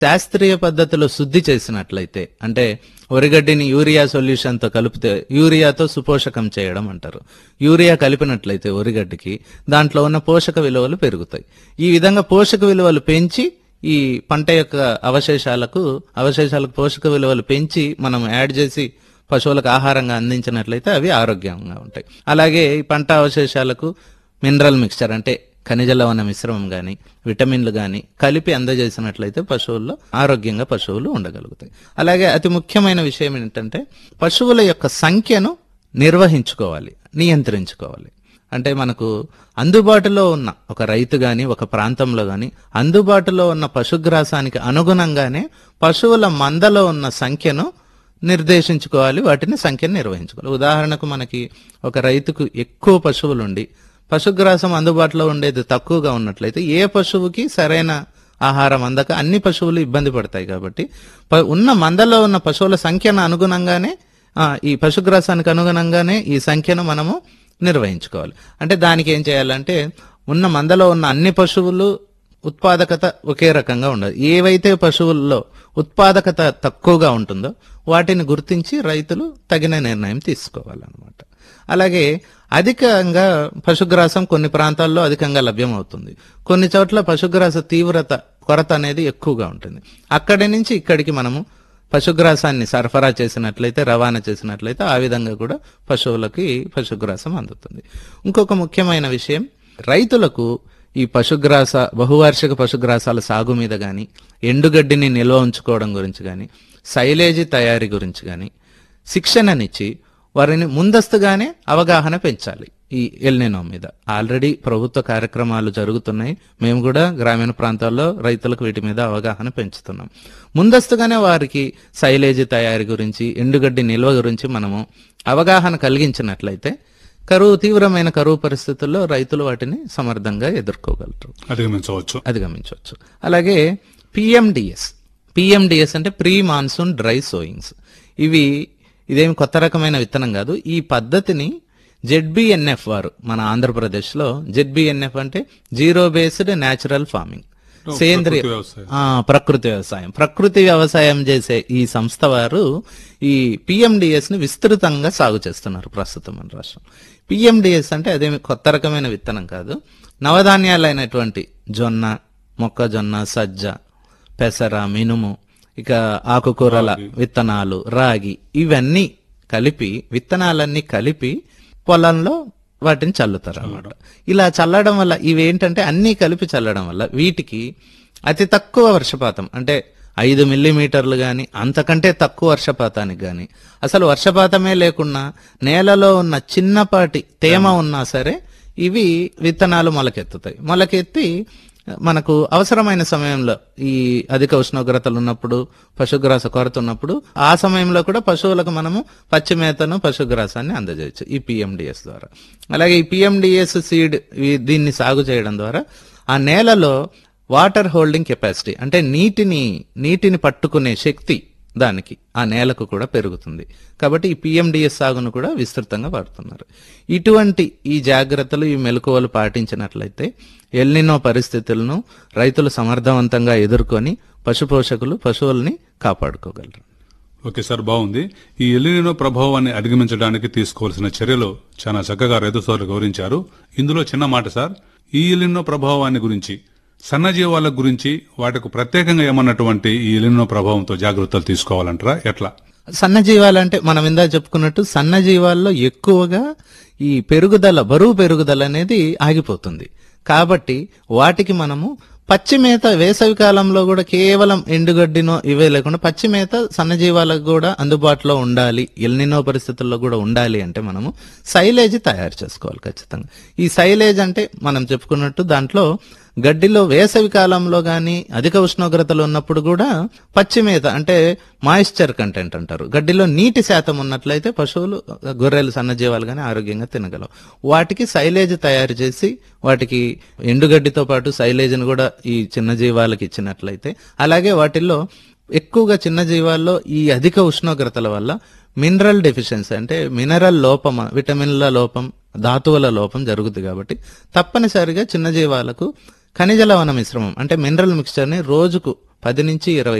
శాస్త్రీయ పద్ధతిలో శుద్ధి చేసినట్లయితే అంటే వరిగడ్డిని యూరియా సొల్యూషన్ తో కలిపితే యూరియాతో సుపోషకం చేయడం అంటారు యూరియా కలిపినట్లయితే వరిగడ్డికి దాంట్లో ఉన్న పోషక విలువలు పెరుగుతాయి ఈ విధంగా పోషక విలువలు పెంచి ఈ పంట యొక్క అవశేషాలకు అవశేషాలకు పోషక విలువలు పెంచి మనం యాడ్ చేసి పశువులకు ఆహారంగా అందించినట్లయితే అవి ఆరోగ్యంగా ఉంటాయి అలాగే ఈ పంట అవశేషాలకు మినరల్ మిక్చర్ అంటే ఖనిజ లవణ మిశ్రమం గాని విటమిన్లు గాని కలిపి అందజేసినట్లయితే పశువుల్లో ఆరోగ్యంగా పశువులు ఉండగలుగుతాయి అలాగే అతి ముఖ్యమైన విషయం ఏంటంటే పశువుల యొక్క సంఖ్యను నిర్వహించుకోవాలి నియంత్రించుకోవాలి అంటే మనకు అందుబాటులో ఉన్న ఒక రైతు గాని ఒక ప్రాంతంలో గాని అందుబాటులో ఉన్న పశుగ్రాసానికి అనుగుణంగానే పశువుల మందలో ఉన్న సంఖ్యను నిర్దేశించుకోవాలి వాటిని సంఖ్యను నిర్వహించుకోవాలి ఉదాహరణకు మనకి ఒక రైతుకు ఎక్కువ పశువులుండి పశుగ్రాసం అందుబాటులో ఉండేది తక్కువగా ఉన్నట్లయితే ఏ పశువుకి సరైన ఆహారం అందక అన్ని పశువులు ఇబ్బంది పడతాయి కాబట్టి ప- ఉన్న మందలో ఉన్న పశువుల సంఖ్యను అనుగుణంగానే ఆ, ఈ పశుగ్రాసానికి అనుగుణంగానే ఈ సంఖ్యను మనము నిర్వహించుకోవాలి అంటే దానికి ఏం చేయాలంటే ఉన్న మందలో ఉన్న అన్ని పశువులు ఉత్పాదకత ఒకే రకంగా ఉండదు ఏవైతే పశువుల్లో ఉత్పాదకత తక్కువగా ఉంటుందో వాటిని గుర్తించి రైతులు తగిన నిర్ణయం తీసుకోవాలన్నమాట అలాగే అధికంగా పశుగ్రాసం కొన్ని ప్రాంతాల్లో అధికంగా లభ్యమవుతుంది కొన్ని చోట్ల పశుగ్రాస తీవ్రత కొరత అనేది ఎక్కువగా ఉంటుంది అక్కడి నుంచి ఇక్కడికి మనము పశుగ్రాసాన్ని సరఫరా చేసినట్లయితే రవాణా చేసినట్లయితే ఆ విధంగా కూడా పశువులకి పశుగ్రాసం అందుతుంది ఇంకొక ముఖ్యమైన విషయం రైతులకు ఈ పశుగ్రాస బహువార్షిక పశుగ్రాసాల సాగు మీద గాని ఎండుగడ్డిని నిల్వ ఉంచుకోవడం గురించి గాని సైలేజీ తయారీ గురించి గాని శిక్షణనిచ్చి వారిని ముందస్తుగానే అవగాహన పెంచాలి ఈ ఎల్నినో మీద ఆల్రెడీ ప్రభుత్వ కార్యక్రమాలు జరుగుతున్నాయి మేము కూడా గ్రామీణ ప్రాంతాల్లో రైతులకు వీటి మీద అవగాహన పెంచుతున్నాం ముందస్తుగానే వారికి సైలేజీ తయారీ గురించి ఎండుగడ్డి నిల్వ గురించి మనము అవగాహన కలిగించినట్లయితే కరువు తీవ్రమైన కరువు పరిస్థితుల్లో రైతులు వాటిని సమర్థంగా ఎదుర్కోగలరు అధిగమించవచ్చు అధిగమించవచ్చు అలాగే పిఎండిఎస్ పిఎండిఎస్ అంటే ప్రీ మాన్సూన్ డ్రై సోయింగ్స్ ఇవి ఇదేమి కొత్త రకమైన విత్తనం కాదు ఈ పద్ధతిని జెడ్బిఎన్ఎఫ్ వారు మన ఆంధ్రప్రదేశ్లో జెడ్బిఎన్ఎఫ్ అంటే జీరో బేస్డ్ న్యాచురల్ ఫార్మింగ్ సేంద్రియ ప్రకృతి వ్యవసాయం. ఆ, ప్రకృతి వ్యవసాయం ప్రకృతి వ్యవసాయం చేసే ఈ సంస్థ వారు ఈ పిఎండిఎస్ ని విస్తృతంగా సాగు చేస్తున్నారు ప్రస్తుతం మన రాష్ట్రం పిఎండిఎస్ అంటే అదేమి కొత్త రకమైన విత్తనం కాదు నవధాన్యాలైనటువంటి జొన్న మొక్కజొన్న సజ్జ పెసర మినుము ఇక ఆకుకూరల విత్తనాలు రాగి ఇవన్నీ కలిపి విత్తనాలన్నీ కలిపి పొలంలో వాటిని చల్లుతారు అన్నమాట ఇలా చల్లడం వల్ల ఇవేంటంటే అన్నీ కలిపి చల్లడం వల్ల వీటికి అతి తక్కువ వర్షపాతం అంటే ఐదు మిల్లీమీటర్లు గాని అంతకంటే తక్కువ వర్షపాతానికి గాని అసలు వర్షపాతమే లేకున్నా నేలలో ఉన్న చిన్నపాటి తేమ ఉన్నా సరే ఇవి విత్తనాలు మొలకెత్తుతాయి మొలకెత్తి మనకు అవసరమైన సమయంలో ఈ అధిక ఉష్ణోగ్రతలు ఉన్నప్పుడు పశుగ్రాస కొరత ఉన్నప్పుడు ఆ సమయంలో కూడా పశువులకు మనము పచ్చి మేతను పశుగ్రాసాన్ని అందజేయచ్చు ఈ పిఎండిఎస్ ద్వారా అలాగే ఈ పిఎండిఎస్ సీడ్ దీన్ని సాగు చేయడం ద్వారా ఆ నేలలో వాటర్ హోల్డింగ్ కెపాసిటీ అంటే నీటిని నీటిని పట్టుకునే శక్తి దానికి ఆ నేలకు కూడా పెరుగుతుంది కాబట్టి ఈ పిఎండిఎస్ సాగును కూడా విస్తృతంగా వాడుతున్నారు ఇటువంటి ఈ జాగ్రత్తలు ఈ మెలకువలు పాటించినట్లయితే ఎల్నినో పరిస్థితులను రైతులు సమర్థవంతంగా ఎదుర్కొని పశుపోషకులు పశువుల్ని కాపాడుకోగలరు ఓకే సార్ బాగుంది ఈ ఎల్లినో ప్రభావాన్ని అధిగమించడానికి తీసుకోవాల్సిన చర్యలు చాలా చక్కగా రైతు సోదరులు వివరించారు ఇందులో చిన్న మాట సార్ ఈ ఎల్లినో ప్రభావాన్ని గురించి సన్నజీవాల గురించి వాటికి ప్రత్యేకంగా ఏమన్నటువంటి ఈ ఎల్లినో ప్రభావంతో జాగ్రత్తలు తీసుకోవాలంటారా ఎట్లా సన్నజీవాలు అంటే మనం ఇందా చెప్పుకున్నట్టు సన్నజీవాల్లో ఎక్కువగా ఈ పెరుగుదల బరువు పెరుగుదల అనేది ఆగిపోతుంది కాబట్టి వాటికి మనము పచ్చి మేత వేసవి కాలంలో కూడా కేవలం ఎండుగడ్డినో ఇవే లేకుండా పచ్చి మేత సన్నజీవాలకు కూడా అందుబాటులో ఉండాలి ఎల్నినో పరిస్థితుల్లో కూడా ఉండాలి అంటే మనము సైలేజ్ తయారు చేసుకోవాలి ఖచ్చితంగా ఈ సైలేజ్ అంటే మనం చెప్పుకున్నట్టు దాంట్లో గడ్డిలో వేసవి కాలంలో గాని అధిక ఉష్ణోగ్రతలు ఉన్నప్పుడు కూడా పచ్చి మేత అంటే మాయిశ్చర్ కంటెంట్ అంటారు గడ్డిలో నీటి శాతం ఉన్నట్లయితే పశువులు గొర్రెలు సన్నజీవాలు గాని ఆరోగ్యంగా తినగలవు వాటికి సైలేజ్ తయారు చేసి వాటికి ఎండుగడ్డితో పాటు సైలేజ్ని కూడా ఈ చిన్న జీవాలకు ఇచ్చినట్లయితే అలాగే వాటిల్లో ఎక్కువగా చిన్న జీవాల్లో ఈ అధిక ఉష్ణోగ్రతల వల్ల మినరల్ డెఫిషియన్సీ అంటే మినరల్ లోపం విటమిన్ల లోపం ధాతువుల లోపం జరుగుతుంది కాబట్టి తప్పనిసరిగా చిన్న జీవాలకు ఖనిజ లవణ మిశ్రమం అంటే మినరల్ మిక్స్చర్ ని రోజుకు పది నుంచి ఇరవై